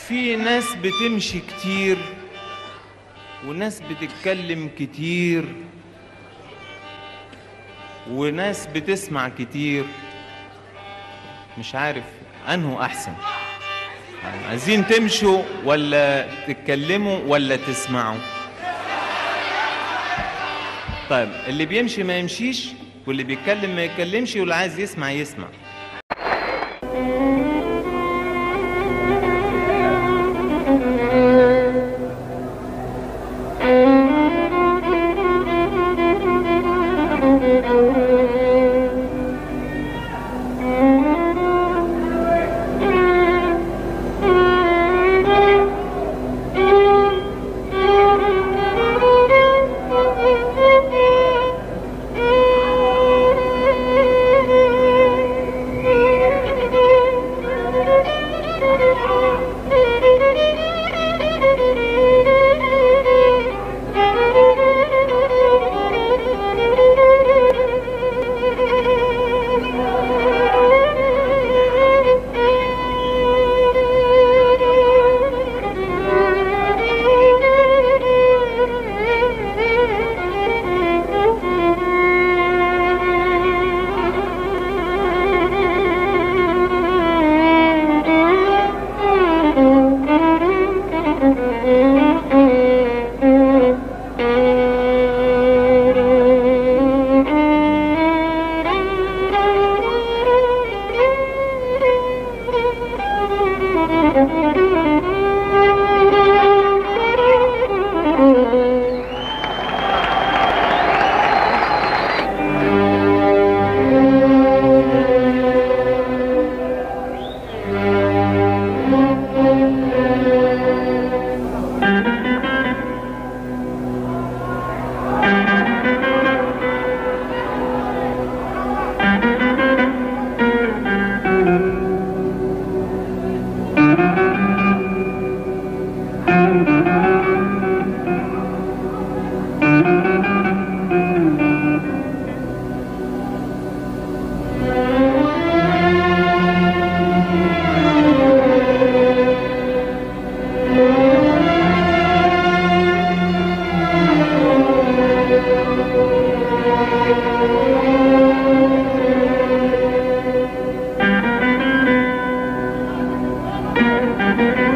في ناس بتمشي كتير وناس بتتكلم كتير وناس بتسمع كتير مش عارف انه احسن يعني عايزين تمشوا ولا تتكلموا ولا تسمعوا طيب اللي بيمشي ما يمشيش واللي بيتكلم ما يتكلمش واللي عايز يسمع يسمع Thank you.